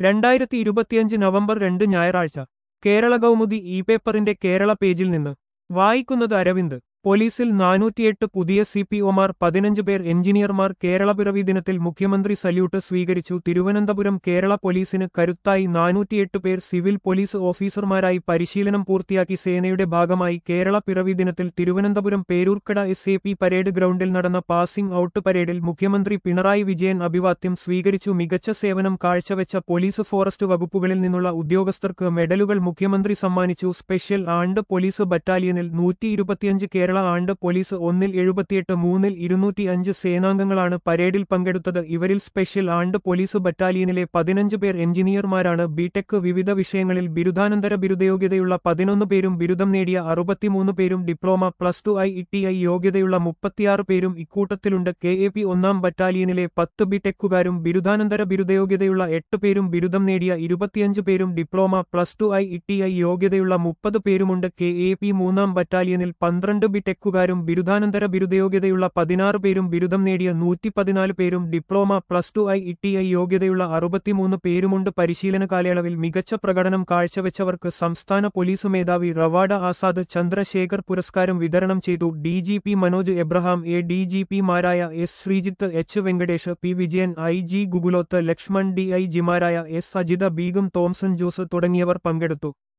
രണ്ടായിരത്തി ഇരുപത്തിയഞ്ച് നവംബർ രണ്ട് ഞായറാഴ്ച കേരള കൗമുദി ഇ പേപ്പറിന്റെ കേരള പേജിൽ നിന്ന് വായിക്കുന്നത് അരവിന്ദ് പോലീസിൽ നാനൂറ്റിയെട്ട് പുതിയ സി പി ഒമാർ പതിനഞ്ച് പേർ എഞ്ചിനീയർമാർ കേരളപ്പിറവി ദിനത്തിൽ മുഖ്യമന്ത്രി സല്യൂട്ട് സ്വീകരിച്ചു തിരുവനന്തപുരം കേരള പോലീസിന് കരുത്തായി നാനൂറ്റിയെട്ട് പേർ സിവിൽ പോലീസ് ഓഫീസർമാരായി പരിശീലനം പൂർത്തിയാക്കി സേനയുടെ ഭാഗമായി കേരള പിറവി ദിനത്തിൽ Thiruvananthapuram Peroorkada S A P parade ഗ്രൗണ്ടിൽ നടന്ന പാസിംഗ് ഔട്ട് പരേഡിൽ മുഖ്യമന്ത്രി പിണറായി വിജയൻ അഭിവാദ്യം സ്വീകരിച്ചു മികച്ച സേവനം കാഴ്ചവെച്ച പോലീസ് ഫോറസ്റ്റ് വകുപ്പുകളിൽ നിന്നുള്ള ഉദ്യോഗസ്ഥർക്ക് മെഡലുകൾ മുഖ്യമന്ത്രി സമ്മാനിച്ചു സ്പെഷ്യൽ ആണ്ട് പോലീസ് ബറ്റാലിയനിൽ നൂറ്റി ഇരുപത്തിയഞ്ച് കേരള ആണ്ട് പോലീസ് ഒന്നിൽ എഴുപത്തിയെട്ട് മൂന്നിൽ ഇരുന്നൂറ്റിയഞ്ച് സേനാംഗങ്ങളാണ് പരേഡിൽ പങ്കെടുത്തത് ഇവരിൽ സ്പെഷ്യൽ ആണ്ട് പോലീസ് ബറ്റാലിയനിലെ പതിനഞ്ച് പേർ എഞ്ചിനീയർമാരാണ് ബിടെക് വിവിധ വിഷയങ്ങളിൽ ബിരുദാനന്തര ബിരുദയോഗ്യതയുള്ള പതിനൊന്ന് പേരും ബിരുദം നേടിയ അറുപത്തിമൂന്ന് പേരും diploma plus two I E I യോഗ്യതയുള്ള മുപ്പത്തിയാറ് പേരും ഇക്കൂട്ടത്തിലുണ്ട് കെ എ പി ഒന്നാം ബറ്റാലിയനിലെ പത്ത് ബിടെക്കുകാരും ബിരുദാനന്തര ബിരുദയോഗ്യതയുള്ള എട്ട് പേരും ബിരുദം നേടിയ ഇരുപത്തിയഞ്ച് പേരും diploma plus two I E I യോഗ്യതയുള്ള മുപ്പത് പേരുമുണ്ട് കെ എ പി മൂന്നാം ബറ്റാലിയനിൽ പന്ത്രണ്ട് ബിടെക്കുകാരും ബിരുദാനന്തര ബിരുദയോഗ്യതയുള്ള പതിനാറ് പേരും ബിരുദം നേടിയ നൂറ്റി പതിനാല് പേരും diploma plus two I E I യോഗ്യതയുള്ള അറുപത്തിമൂന്ന് പേരുമുണ്ട് പരിശീലന കാലയളവിൽ മികച്ച പ്രകടനം കാഴ്ചവെച്ചവർക്ക് സംസ്ഥാന പോലീസ് മേധാവി റവാഡ ആസാദ് ചന്ദ്രശേഖർ പുരസ്കാരം വിതരണം ചെയ്തു D G P Manoj Abraham A D G പിമാരായ S Sreejith H Venkatesh P Vijayan I G Gugulothu Lakshman D I ജിമാരായ എസ് അജിത ബീഗം തോംസൺ ജോസ് തുടങ്ങിയവർ പങ്കെടുത്തു